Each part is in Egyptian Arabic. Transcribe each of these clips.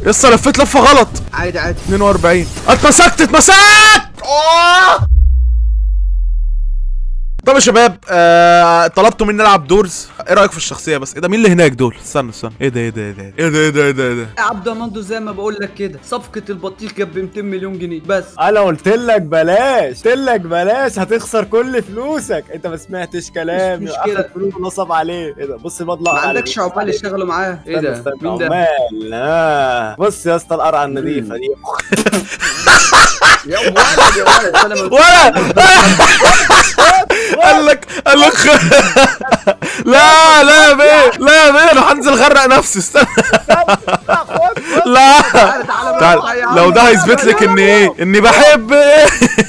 يسا لفيت لفه غلط عادي عادي 42 اتمسكت اتمسكت أوه! طب يا شباب آه طلبتوا مني نلعب دورز ايه رايك في الشخصيه بس ايه ده مين اللي هناك دول استنى استنى ايه ده ايه ده ايه ده ايه ده ايه ده ايه ده ايه ده يا عبد مندو زي ما بقول لك كده صفقه البطيخ كانت ب 200 مليون جنيه بس انا قلت لك بلاش قلت لك بلاش هتخسر كل فلوسك انت ما سمعتش كلامي مش مشكلة. واخد فلوس ونصب عليه ايه ده بص الواد لا ما عندكش عمال يشتغلوا معاه ايه ده مين ده عمال آه. بص يا اسطى القرعه النظيفه دي يا ولد يا ولد انا ما- ولا قال لك قال لك لا لا يا بيه لا يا بيه انا هنزل غرق نفسي استنى لا تعالى تعالى تعال بقى يا عم. لو ده هيثبت لك ان ايه اني بحب ايه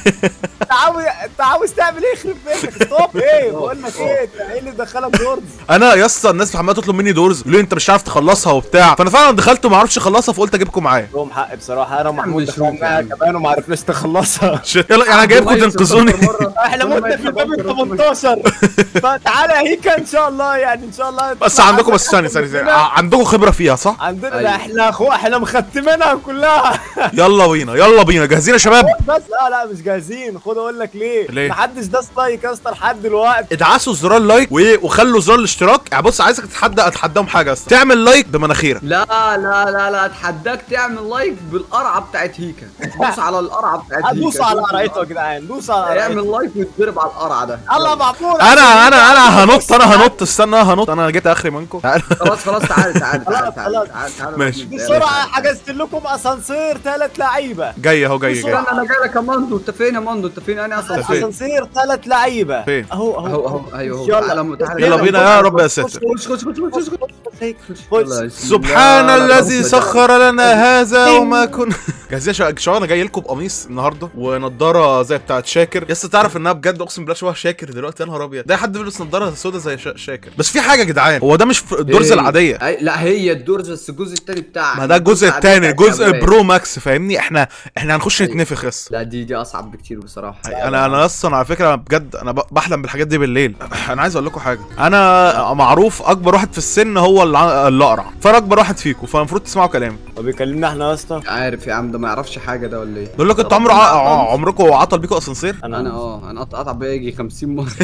انت عاوز انت عاوز تعمل ايه يخرب بيتك ستوب ايه بقول لك ايه انت ايه اللي دخلك دورز انا يا اسطى الناس عماله تطلب مني دورز يقولوا لي انت مش عارف تخلصها وبتاع فانا فعلا دخلت وما اعرفش اخلصها فقلت اجيبكم معايا لهم حق بصراحه انا ومحمود مش دخلنا ممكن. معاها كمان وما عرفناش تخلصها شيت. يلا انا جايبكم والله تنقذوني يكسب مرة. احنا والله متنا في يكسب الباب ال مرة. 18 فتعالى يا هيكا ان شاء الله يعني ان شاء الله بس عندكم بس ثانيه ثانيه ثانية. ع- عندكم خبره فيها صح عندنا أيوة. لا احنا اخو احنا مختمينها كلها يلا بينا يلا بينا جاهزين يا شباب بس لا لا مش جاهزين خد اقول لك ليه ليه؟ محدش داس لايك يا اسطى لحد دلوقتي ادعسوا زرار اللايك وايه وخلوا زرار الاشتراك يعني بص عايزك تتحدى اتحداهم حاجه اصلا تعمل لايك بمناخيرك لا لا لا لا اتحداك تعمل لايك بالقرعه بتاعت هيكا دوس على القرعه بتاعت هيكا دوس على قرعته يا جدعان دوس على قرعته اعمل لايك وتضرب على القرعه ده الله معقول انا انا انا هنط انا هنط استنى هنط انا جيت اخري منكم خلاص خلاص تعالى تعالى تعالى خلاص، تعالى خلاص. تعالى تعالى ماشي. بسرعه حجزت لكم اسانسير ثلاث لعيبه جاي اهو جاي جاي استنى انا جاي لك يا مندو انت فين يا مندو انت فين انا اصلا فين؟ اسانسير ثلاث لعيبه فين؟ اهو اهو اهو ايوه اهو يلا. تعالى تعالى يلا بينا يا رب يا ساتر خش خش خش خش خش خش. يلا، بسم سبحان الله. الذي سخر لنا هذا وما كنا جاهزين يا شباب شباب انا جاي لكم بقميص النهارده ونضاره زي بتاعت شاكر يس تعرف انها بجد اقسم بالله شبه شاكر دلوقتي يا نهار ابيض ده حد بيلبس نضاره سودا زي شا- شاكر بس في حاجه يا جدعان هو ده مش في الدورز إيه؟ العاديه أي- لا هي الدورز بس الجزء الثاني بتاعها ما ده الجزء العادية الثاني بتاعت جزء الأولاني. برو ماكس فاهمني احنا احنا هنخش نتنفخ يس لا دي دي اصعب بكتير بصراحه انا انا اصلا على فكره بجد انا ب- بحلم بالحاجات دي بالليل انا عايز اقول لكم حاجه انا معروف اكبر واحد في السن هو الع- اللي اقرع فانا اكبر واحد فيكم فالمفروض تسمعوا كلامي وبيكلمنا احنا يا اسطى عارف يا عم ده ما يعرفش حاجه ده ولا ايه بقول لكم انتوا عمرو ع- عمركم عطل بيكم اسانسير انا اه انا قطع بيجي 50 مره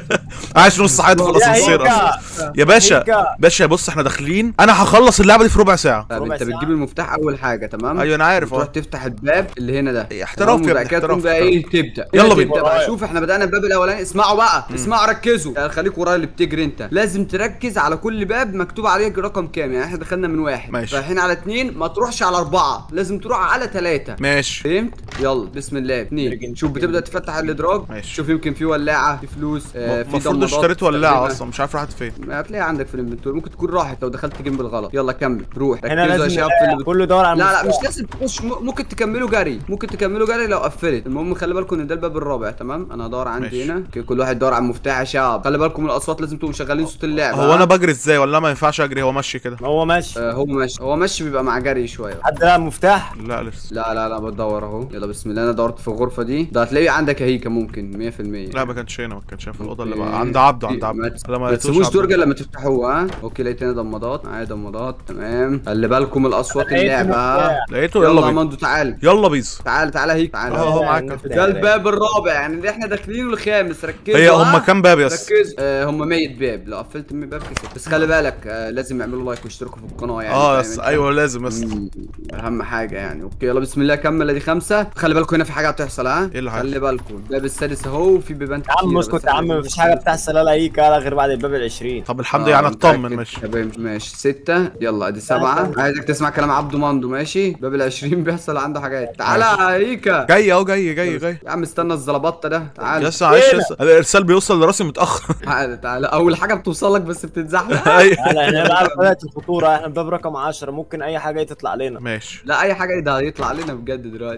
عايش نص حياتي في يا الاسانسير اصلا هيكا يا باشا هيكا. باشا بص احنا داخلين انا هخلص اللعبه دي في ربع ساعه طب ربع انت ساعة. بتجيب المفتاح اول حاجه تمام ايوه انا عارف تروح اه تفتح الباب اللي هنا ده إيه، احتراف تمام؟ يا وبعد ابني، كده تقوم احتراف، بقى ايه تبدا يلا تبدأ بينا. بقى شوف احنا بدانا الباب الاولاني اسمعوا بقى اسمعوا ركزوا يعني خليك ورايا اللي بتجري انت لازم تركز على كل باب مكتوب عليه رقم كام يعني احنا دخلنا من واحد ماشي. رايحين على اتنين ما تروحش على اربعه لازم تروح على ثلاثه ماشي فهمت يلا بسم الله اثنين شوف بتبدا تفتح الادراج ماشي. شوف يمكن في ولاعه في فلوس آه، في المفروض ضمادات اشتريت ولاعه تقريباً. اصلا مش عارف راحت فين هتلاقيها عندك في الانفنتوري ممكن تكون راحت لو دخلت جيم بالغلط يلا كمل روح هنا ركزوا يا لازم شباب في اللي كله دور على لا لا مش المفتاح. لازم تخش م- ممكن تكملوا جري ممكن تكملوا جري لو قفلت المهم خلي بالكم ان ده الباب الرابع تمام انا هدور عندي ماشي. هنا ك- كل واحد يدور على المفتاح يا شباب خلي بالكم من الاصوات لازم تبقوا مشغلين صوت اللعبه هو ها؟ انا بجري ازاي ولا ما ينفعش اجري هو ماشي كده هو ماشي آه هو ماشي هو ماشي بيبقى مع جري شويه حد لقى مفتاح لا لسه لا لا لا بدور اهو يلا بسم الله انا دورت في الغرفه دي ده هتلاقيه عندك يا هيكا ممكن 100% لا ما كانش هنا ما كانش هنا في الاوضه اللي أوكي. بقى عند عبده عند ما عبده تس- لا ما لقيتوش تسيبوش عبده. درج الا لما تفتحوه ها اوكي لقيت هنا ضمادات معايا ضمادات تمام خلي بالكم من الاصوات لقيت اللعبه ها مفتاح. لقيته يلا يلا يا بينا مندو تعال يلا بيز تعال تعال هيك تعال اهو اهو معاك ده الباب الرابع يعني اللي احنا داخلينه الخامس ركزوا هي ها؟ هم كام باب يس ركزوا آه هم 100 باب لو قفلت 100 باب كسبت بس خلي بالك آه لازم يعملوا لايك ويشتركوا في القناه يعني اه فاهم يس انت؟ ايوه لازم يس مم، اهم حاجه يعني اوكي يلا بسم الله كمل ادي خمسه خلي بالكم هنا في حاجه هتحصل ها ايه اللي هيحصل؟ خلي بالكم الباب السادس اهو وفي بيبان يا عم كتيرة، اسكت بس يا عم أنا- مفيش حاجه بتحصل لا هيك ولا غير بعد الباب ال 20 طب الحمد آه، لله يعني متأكد. اطمن ماشي تمام ماشي ستة يلا ادي سبعة عايزك تسمع كلام عبده ماندو ماشي باب ال 20 بيحصل عنده حاجات تعالى يا هيكا جاي اهو جاي جاي جاي يا عم استنى الزلبطه ده تعال يس معلش يس الارسال بيوصل لراسي متاخر تعال تعال اول حاجه بتوصل لك بس بتتزحلق أيوة. لا احنا بقى بدات الخطوره احنا باب رقم 10 ممكن اي حاجه تطلع علينا ماشي لا اي حاجه ايه ده هيطلع علينا بجد دلوقتي ايه ده ايه ده طورك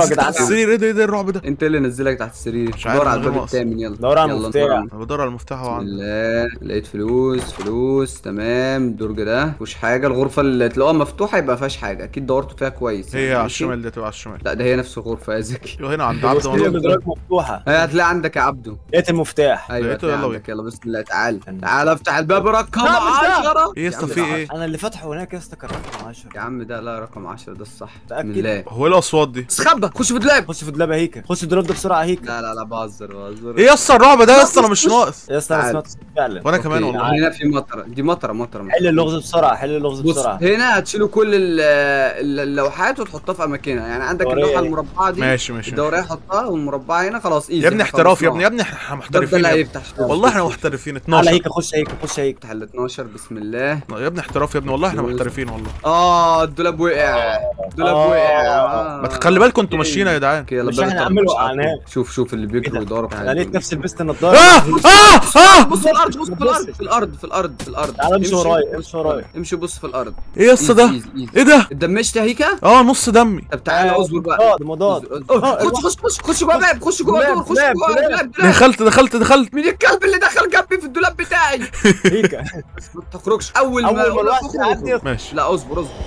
نزل تحت جدعان. السرير ايه ده ايه ده الرعب ده انت اللي نزلك تحت السرير مش عارف دور على من غير الباب مقص. الثامن يلا دور على يلا المفتاح. ندور. انا بدور على المفتاح بسم وعندي الله لقيت فلوس فلوس تمام الدرج ده مفيش حاجه الغرفه اللي تلاقوها مفتوحه يبقى ما فيهاش حاجه اكيد دورتوا فيها كويس هي يعني، على ماشي؟ الشمال دي تبقى على الشمال لا ده هي نفس الغرفه يا زكي يلا هنا عند عبد هي والله. الادراج مفتوحه هي هتلاقي عندك يا عبدو لقيت المفتاح ايوه لقيته، هتلاقي يلا عندك يلا بسم الله تعال تعال افتح الباب رقم لا، مش ده. 10 ايه يا اسطى عم في ده ايه انا اللي فاتحه هناك يا اسطى كان رقم 10 يا عم ده لا رقم 10 ده الصح بسم متأكد؟ الله هو ايه الاصوات دي استخبى خش في الدولاب خش في الدولاب يا هيكا خش الدولاب ده بسرعه يا هيكا لا لا لا بهزر بهزر ايه يا اسطى الرعب ده يا اسطى انا مش ناقص يا اسطى انا تعال. سمعت صوت فعلا وانا كمان أوكي، والله هنا في مطره دي مطره مطره مطرة. حل اللغز بسرعه حل اللغز بص بسرعه هنا هتشيلوا كل ال- ال- اللوحات وتحطها في اماكنها يعني عندك دورية اللوحه إيه؟ المربعه دي ماشي ماشي الدوريه حطها والمربعه هنا خلاص ايزي يا ابني إحنا احتراف يا ابني يا خلصناها. ابني احنا ده محترفين اللي يا ابني. هيفتح شوف. والله احنا محترفين على 12 هيكا خش هيكا خش هيكا افتح ال 12 بسم الله يا ابني احتراف يا ابني والله احنا محترفين والله اه الدولاب وقع الدولاب آه. وقع ما تخلي بالكم انتوا ماشيين يا جدعان اوكي يلا مش باب احنا التلاتة عمال مش وقعناه. عارف. شوف شوف اللي بيجروا ويدوروا انا لقيت نفسي لبست النضاره اه اه اه بص في الارض بص في الارض في الارض في الارض في الارض تعالى امشي امشي. ورايا امشي ورايا امشي بص في الارض ايه يا اسطى ده إيزي، إيزي، إيزي. ايه ده اتدمجت يا هيكا اه نص دمي طب تعالى اصبر بقى مضاد اصبر. مضاد أوه، خش خش خش خش جوه باب خش جوه دولاب، دور خش دولاب، جوه دولاب. دولاب دولاب. دخلت دخلت دخلت مين الكلب اللي دخل جنبي في الدولاب بتاعي هيكا ما تخرجش اول ما اول ما أقول لك الواحد اخرج، يعدي اخرج. ماشي لا اصبر اصبر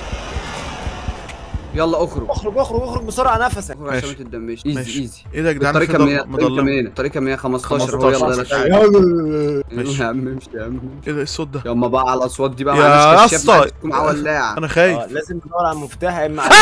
يلا اخرج اخرج اخرج اخرج بسرعه نفسك اخرج عشان ما ماشي. تدمجش ايزي ماشي. ايزي ايه ده يا جدعان الطريقة في 100 ضل- الطريقة مضلمه 100 الطريقة 115 هو 15. يلا يلا ماشي. يا عم امشي يا عم ايه ده ايه الصوت ده يلا بقى على الاصوات دي بقى يا معلش كشاف اسطى. معلش تكون مع ولاعة انا خايف اه لازم ندور على المفتاح يا اما اه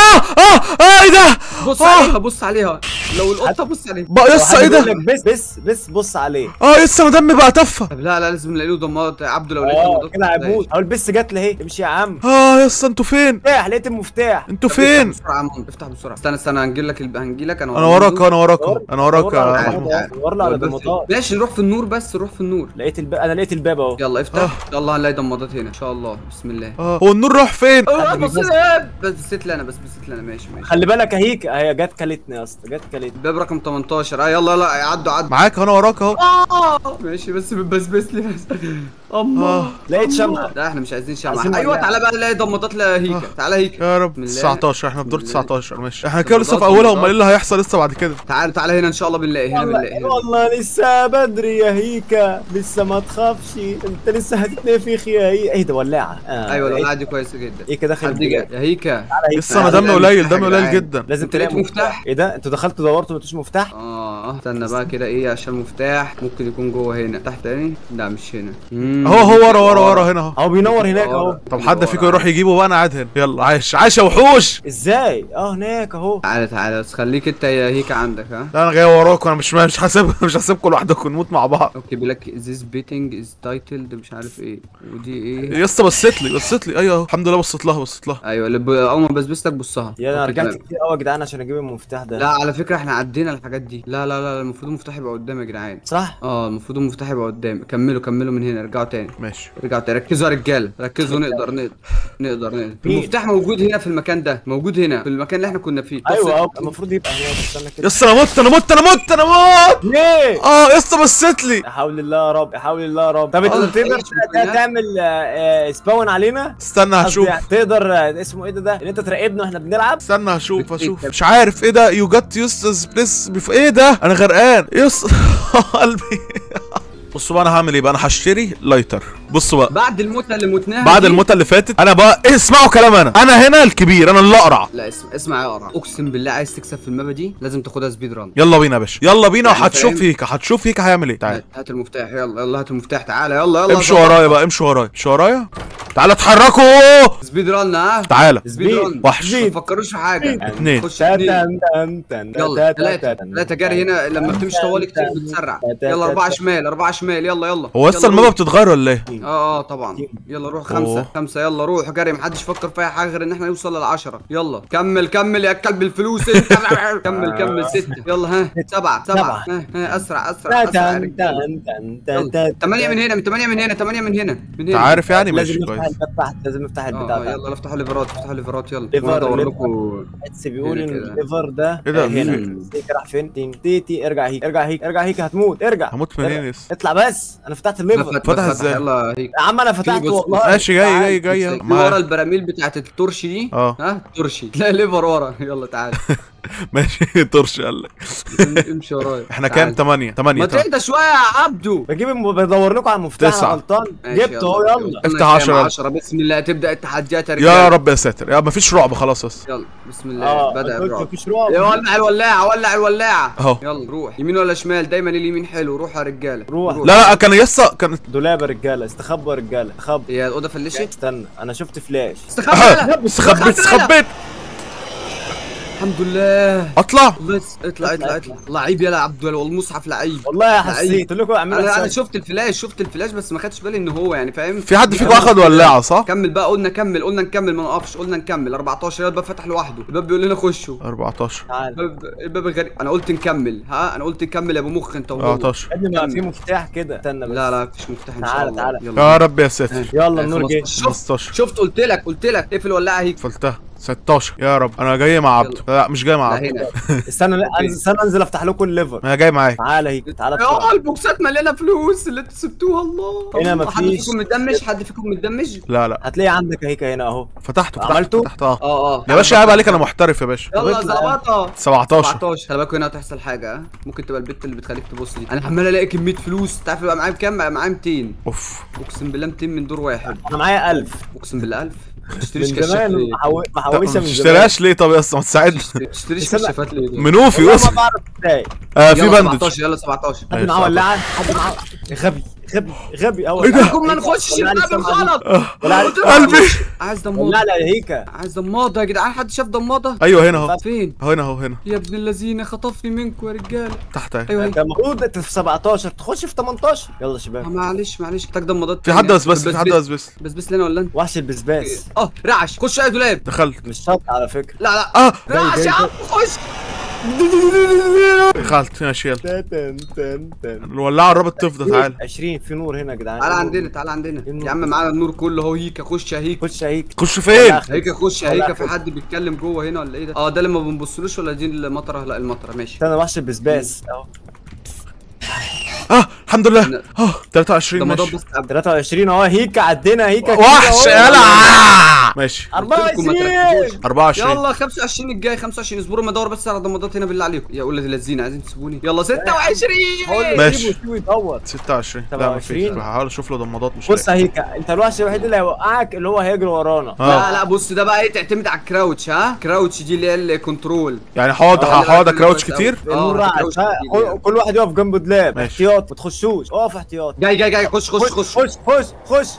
اه اه ايه ده بص آه. عليها بص عليها لو القطة بص عليها بقى يسا ايه ده بس بس بس بص عليه اه يسا انا دمي بقى تفه طب لا لا لازم نلاقي له ضمادات يا عبده لو لقيت اه ضمادات كده هيموت اهو البس جت لي اهي امشي يا عم اه يسا انتوا فين مفتاح لقيت المفتاح انتوا طب فين افتح بسرعة يا ماما افتح بسرعة استنى استنى هنجي لك الب... هنجي لك انا انا وراك انا وراك دور. انا وراك دور على يا تعال، محمود تعال. دور لي على ضمادات ماشي نروح في النور بس نروح في النور لقيت الباب انا لقيت الباب اهو يلا افتح يلا هنلاقي ضمادات هنا ان شاء الله بسم الله اه هو النور راح فين اه حد بص بيبص. لي بس بصيت لي انا بس بصيت لي انا ماشي ماشي خلي بالك يا هيك هي جت كلتني يا اسطى جت كلتني الباب رقم 18 اه يلا يلا عدوا عدوا معاك انا وراك اهو اه ماشي بس بتبسبس لي بس اه اما لقيت شمعة لا احنا مش عايزين شمعة عايزين ايوه ولاعة. تعالى بقى نلاقي ضمادات لهيكا تعالى هيكا يا رب بسم الله. 19 احنا في دور بسم الله. 19 ماشي احنا كده لسه في اولها امال ايه اللي هيحصل لسه بعد كده تعالى تعالى هنا ان شاء الله بنلاقي هنا بنلاقي والله, هنا والله لسه بدري يا هيكا لسه ما تخافش انت لسه هتتنفخ يا هي ايه ده ولاعة آه. ايوه لقيت الولاعة دي كويسة جدا هيكا داخل حد جا يا هيكا لسه انا تعالى دمي نلاقي قليل مفتاح دمي يا قليل جدعان. جدا لازم انت تلاقي لقيت مفتاح مفتاح؟ ايه ده انتوا دخلتوا دورتوا ما لقيتوش مفتاح اه استنى بقى كده ايه عشان مفتاح ممكن يكون جوه هنا تحت تاني لا مش هنا مم. اهو هو ورا ورا ورا هنا اهو اهو بينور هناك اهو ورا. طب حد فيكم يروح يجيبه بقى انا قاعد هنا يلا عايش عايش يا وحوش ازاي اه هناك اهو تعالى تعالى بس خليك انت يا هيكا عندك ها لا انا جاي وراكم انا مش مش هسيب مش هسيبكم لوحدكم نموت مع بعض اوكي بيقول لك this betting is titled مش عارف ايه ودي ايه يا اسطى بصيت لي بصيت لي ايوه اهو الحمد لله بصيت لها بصيت لها ايوه اللي ب- اول ما بسبستك بصها يا انا أوكي، رجعت تمام. كتير قوي يا جدعان عشان اجيب المفتاح ده لا على فكره احنا عدينا الحاجات دي لا لا لا المفروض المفتاح يبقى قدام يا جدعان صح اه المفروض المفتاح يبقى قدام كملوا كملوا من هنا ارجعوا تاني ماشي رجعوا تاني ركزوا يا رجاله ركزوا نقدر نقدر نقدر نقدر مين؟ المفتاح موجود هنا في المكان ده موجود هنا في المكان اللي احنا كنا فيه بص- ايوه اه المفروض يبقى هناك استنى يا كده اسطى انا مت انا مت انا مت انا مت ليه اه يا اسطى بصيت لي يا حول الله يا رب يا حول الله يا رب طب انت آه، تقدر إيش مكانها؟ تعمل آه، آه، سباون علينا استنى قصدي هشوف يعني تقدر آه، اسمه ايه ده ده ان انت تراقبنا واحنا بنلعب استنى هشوف بت- هشوف إيه؟ مش عارف ايه ده يو جت يوستس بليس بف... ايه ده انا غرقان يس قلبي بصوا بقى انا هعمل ايه بقى انا هشتري لايتر بصوا بقى بعد الموتة اللي متناها بعد دي- الموتة اللي فاتت انا بقى إيه اسمعوا كلام انا انا هنا الكبير انا اللي اقرع لا اسمع اسمع يا قرع اقسم بالله عايز تكسب في المابا دي لازم تاخدها سبيد ران يلا بينا يا باشا يلا بينا يعني وهتشوف فاهم؟ هيك هتشوف هيك هيعمل ايه تعال هات هات المفتاح يلا يلا هات المفتاح تعالى يلا يلا امشوا ورايا بقى امشوا ورايا امشوا ورايا تعالى اتحركوا سبيد ران ها تعالى سبيد ران وحش. ما تفكروش في حاجه اتنين خش اتنين. تن تن تن يلا تن ثلاثة تن ثلاثة جري هنا لما بتمشي طوالي كتير بتسرع يلا أربعة شمال أربعة شمال يلا يلا هو لسه يلا المابا روح. بتتغير ولا ايه اه اه طبعا يلا روح خمسة أوه. خمسة يلا روح جري محدش يفكر في أي حاجة غير إن احنا نوصل للعشرة يلا كمل كمل يا كلب الفلوس انت كمل كمل ستة يلا ها سبعة سبعة ها ها أسرع أسرع أسرع يا تن رجالة. تن تن تن يلا. تن تمانية من هنا من تمانية من هنا تمانية من هنا من انت هنا عارف يعني لازم ماشي نفتح كويس الباب تحت لازم نفتح اه البتاع آه، ده يلا افتحوا ليفرات افتحوا ليفرات يلا ليفر- وانا ادور ليفر. لكم بس بيقول ان هنا كده. الليفر ده ايه ده؟ آه، هنا مم. هيك راح فين تين تي تي ارجع هيك ارجع هيك ارجع هيك هتموت ارجع هموت منين يس اطلع بس انا فتحت الليفر فتح ازاي؟ يلا هيك يا عم انا فتحت بص- والله ماشي جاي تعال. جاي جاي في ورا البراميل بتاعت الترشي دي اه. ها ترشي تلاقي ليفر ورا يلا تعال ماشي طرش قال لك امشي ورايا احنا تعال. كام 8 8 ما تهدى شويه يا عبدو بجيب الم- بدور لكم على المفتاح تسعة. أنا غلطان ماشي، جبته اهو يلا افتح عشرة. 10 بسم الله تبدا التحديات يا رجالة. رب يا ساتر يا مفيش رعب خلاص بس يلا بسم الله اه بدا أنا قلت الرعب مفيش رعب يا ولع الولاعه ولع الولاعه أهو. يلا روح يمين ولا شمال دايما اليمين حلو روح يا رجاله روح. لا لا كان يسا كان دولاب يا رجاله استخبوا يا رجاله استخبوا هي الاوضه فلشت استنى انا شفت فلاش استخبى يلا. استخبيت استخبيت الحمد لله اطلع بس اطلع اطلع اطلع لعيب يلا عبد والمصحف لعيب والله حسيت قلت لكم اعملوا انا انا حساب. شفت الفلاش شفت الفلاش بس ما خدتش بالي ان هو يعني فاهم في حد فيكم اخد ولاعه صح كمل بقى قلنا كمل قلنا نكمل ما نقفش قلنا نكمل 14 يلا الباب فتح لوحده الباب بيقول لنا خشوا 14 تعال الباب الباب غريب انا قلت نكمل ها انا قلت نكمل يا ابو مخ انت وهو 14 يا ابني ما كمل. في مفتاح كده استنى بس لا لا مفيش مفتاح ان شاء تعالى، الله تعالى. يلا يا رب يا ساتر يلا آه، النور جه 15. 15 شفت قلت لك قلت لك اقفل ولاعه هيك قفلتها 16 يا رب انا جاي مع عبده لا مش جاي مع لا عبده هنا استنى لا أنزل- استنى انزل افتح لكم الليفر انا جاي معاك تعالى هيك تعالى اه بسرعة. البوكسات مليانه فلوس اللي انتوا سبتوها الله هنا الله. مفيش. حد فيكم متدمج حد فيكم متدمج لا لا هتلاقي عندك هيك هنا اهو فتحته فتحته عملته؟ فتحته اه اه اه يا باشا عيب عليك انا محترف يا باشا يلا اطلع. ظبطها 17 17 خلي بالك هنا هتحصل حاجه ها ممكن تبقى البت اللي بتخليك تبص دي انا عمال الاقي كميه فلوس تعرف يبقى معايا بكام بقى معايا 200 اوف اقسم بالله 200 من دور واحد انا معايا 1000 اقسم بالله 1000 ما من تشتريش كشاف زمان ليه؟ محو- طب محوشها ما من زمان تشتريهاش ليه طب يا اسطى ما تساعدنا ما تشتريش استنى. كشافات ليه دول؟ منوفي والله بس ما بعرف ازاي آه في يلا بندج 17 يلا 17 حد أيوة، معاه صح. ولاعه حد معاه غبي غبي غبي اول إيه ده؟ كم ما نخشش الباب الغلط ولا قلت له قلبي. نخش. عايز ضماده ولاعه هيك عايز ضماده يا جدعان حد شاف ضماده ايوه هنا اهو فين اهو هنا اهو هنا يا ابن الذين خطفني منكم يا رجاله تحت اهي ايوه انت المفروض انت في 17 تخش في 18 يلا آه، شباب معلش معلش محتاج ضمادات في حد تانية. بس بس في حد بس بس بس بس لنا ولا انت وحش البسباس اه رعش خش اي دولاب دخلت مش شرط على فكره لا لا اه رعش جاي، يا عم خش دخلت ماشي يلا تن تن تن الولاعه قربت تفضى تعال 20 في نور هنا يا جدعان تعالى عندنا تعالى عندنا يا عم معانا النور كله اهو هيك خش يا هيك خش هيك خش فين هيك خش يا ولا هيك في حاجة. حد بيتكلم جوه هنا ولا ايه ده اه ده اللي ما بنبصلوش ولا دي المطره لا المطره ماشي استنى وحش البسباس اهو اه الحمد لله اه 23 ضمادات ماشي بس قبل 23 اهو هيك عدينا هيك كده وحش أهو. يلا ماشي 24 24 يلا 25 الجاي 25 اصبروا ما ادور بس على ضمادات هنا بالله عليكم يا ولاد الذين عايزين تسيبوني يلا 26 ماشي. ماشي يدور 26 لا مفيش 27. هحاول اشوف له ضمادات مش بص لاقي. هيك انت الوحش الوحيد اللي هيوقعك اللي هو هيجري ورانا اه لا لا بص ده بقى ايه تعتمد على الكراوتش ها كراوتش دي اللي هي الكنترول يعني هقعد آه، لا، هقعد لا، كراوتش لا، كتير لا. النور آه، رعد هتكروش ها، كتير يعني. كل- كل واحد يقف جنب دولاب ماشي. احتياط ما تخشوش اقف احتياط جاي جاي جاي خش خش خش خش خش خش خش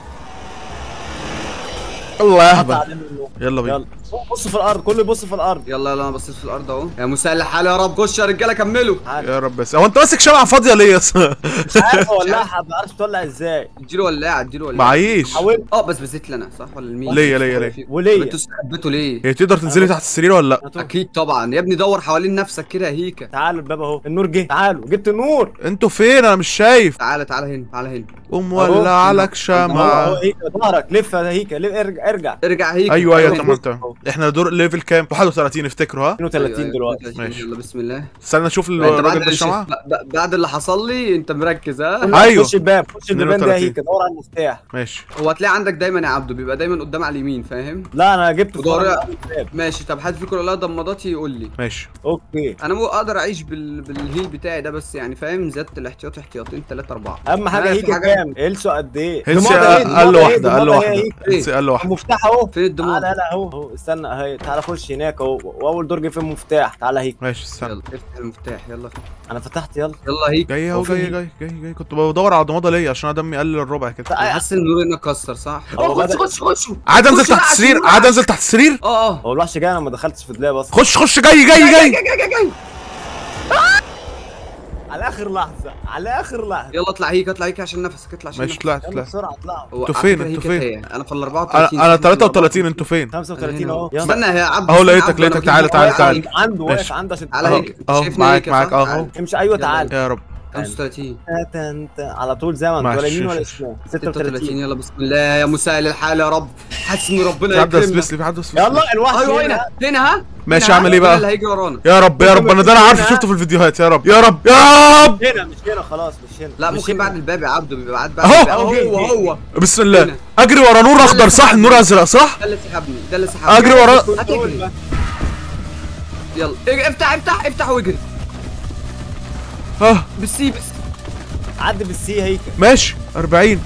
الله قطع يهبل علينا النور. يلا بينا يلا بص في الارض كله يبص في الارض يلا يلا انا بصيت في الارض اهو يا مسهل الحال يا رب خش يا رجاله كملوا تعال يا رب بس هو انت ماسك شمعة فاضية ليه يا اسطى؟ مش عارف اولعها ما بعرفش تولع ازاي اديله ولاعه اديله ولاعه معيش حاولت اه بس بزيت لنا صح ولا لمين ليا- ليا- ليا. وليا. انتوا استخبيتوا ليه هي تقدر تنزلي تحت السرير ولا لا؟ اكيد طبعا يا ابني دور حوالين نفسك كده يا هيكا تعالوا الباب اهو النور جه تعالوا جبت النور انتوا فين انا مش شايف تعالى تعالى هنا تعالى هنا قوم ولع لك اهو شمعة اهو هيك ظهرك لف يا هيك لف ارجع ارجع ارجع هيك ايوه ايوه أيوة. تمام تمام احنا دور ليفل كام؟ 31 افتكروا ها؟ 32 دلوقتي ماشي. يلا بسم الله استنى اشوف انت بعد الراجل ده اللي الشمعة شف- ب- بعد اللي حصل لي انت مركز ها أيوة. خش الباب خش الباب ده 32. هيك دور على المفتاح ماشي هو هتلاقي عندك دايما يا عبدو بيبقى دايما قدام على اليمين فاهم لا انا جبت في ودور- ورا الباب ماشي طب حد فيكم لا ضماداتي يقول لي ماشي اوكي انا مو اقدر اعيش بال... بالهيل بتاعي ده بس يعني فاهم زياده الاحتياط احتياطين 3 4 اهم حاجه لا، في هيك حاجة- كام هيلسو قد ايه هيلسي ضمادة إيه؟ اقل ضمادة إيه؟ واحدة اقل ضمادة واحدة إيه؟ هيلسي اقل واحدة المفتاح اهو فين الضمان تعالى لا اهو اهو استنى اهي تعالى خش هناك اهو واول درج فيه المفتاح تعالى هيك ماشي استنى يلا افتح المفتاح يلا انا فتحت يلا يلا هيك جاي اهو هو جاي فين؟ جاي جاي جاي كنت بدور على ضمادة ليا عشان انا دمي قل الربع كده انا حاسس ان النور هنا كسر صح هو اه خش بدأ- خش خش عاد انزل خش تحت رعش، السرير رعش. عاد انزل تحت السرير اه اه هو الوحش جاي انا ما دخلتش في دولاب اصلا خش خش جاي جاي جاي جاي جاي جاي على اخر لحظه على اخر لحظه يلا اطلع هيك اطلع هيك عشان نفسك اطلع عشان ماشي نفسك. طلعت يلا طلعت بسرعه اطلعوا هو انتوا على فين؟ فكرة انتوا هيك فين؟ تايه. انا في ال 34 انا انا 33 انتوا فين؟ 35 هنا. اهو يلا استنى يا عبد اهو استنى لقيتك- عبد، أنا لقيتك. بجيب تعالى- لك تعالى- واحد. تعالى. عنده ماشي. واقف عنده عشان تعالى اهو هيك اهو شايفني معاك هيك، معاك صح؟ اهو تعالى. امشي ايوه يلا، تعالى يا رب 35 انت انت على طول زي ما انت ماشي، ولا يمين ولا ماشي. شمال 36 36 يلا بسم الله يا مسهل الحال يا رب حاسس ان ربنا في حد يكرمنا اسبس لي في حد اسبس لي يلا الوحش ايوه هنا هنا هنا ها ماشي، هنا، ها؟ أعمل إيه ده بقى؟ اللي هيجي ورانا يا رب يا رب انا ده انا عارفه شفته في الفيديوهات يا رب يا رب يا رب هنا مش هنا خلاص مش هنا لا مش ممكن هنا. بعد الباب يا عبده بيبقى بعد بعد أهو. الباب. أهو، هو جه، هو بسم الله هنا. اجري ورا نور اخضر صح النور ازرق صح ده اللي سحبني ده اللي سحبني اجري ورا هتجري يلا إيه، افتح افتح افتح واجري اه بالسي بس عدي بالسي هيك ماشي 40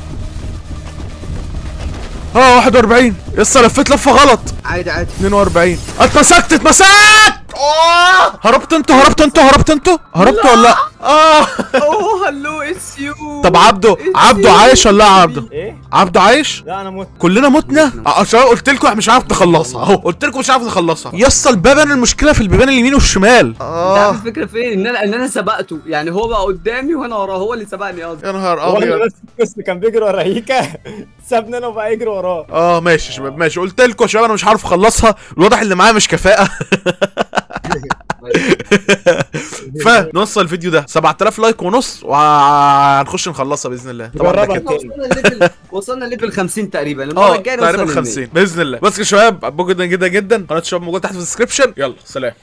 اه 41 يسا لفيت لفه غلط عادي عادي 42 اتمسكت اتمسكت اه هربت انتوا هربت انتوا هربت انتوا هربت ولا لا اه اوه هلو اتس يو طب عبده عبده عايش ولا لا يا عبده ايه عبده عايش لا انا مت كلنا متنا عشان قلت لكم احنا مش عارف نخلصها اهو قلت لكم مش عارف نخلصها يسا البيبان المشكله في البيبان اليمين والشمال انت عارف الفكره فين ان انا ان انا سبقته يعني هو بقى قدامي وانا وراه هو اللي سبقني قصدي يا نهار هو ابيض أنا بس بس كان بيجري ورا هيكا سابني انا وبقى يجري وراه اه ماشي يا شباب ماشي قلت لكم يا شباب انا مش عارف اخلصها الواضح اللي معايا مش كفاءه فنوصل الفيديو ده 7000 لايك ونص وهنخش نخلصها باذن الله طبعا ده جربها كده تاني. وصلنا ليفل وصلنا ليفل 50 تقريبا المره اه الجايه نوصل تقريبا لل 50 باذن الله بس يا شباب عجبكم جدا جدا جدا قناه الشباب موجوده تحت في الديسكربشن يلا سلام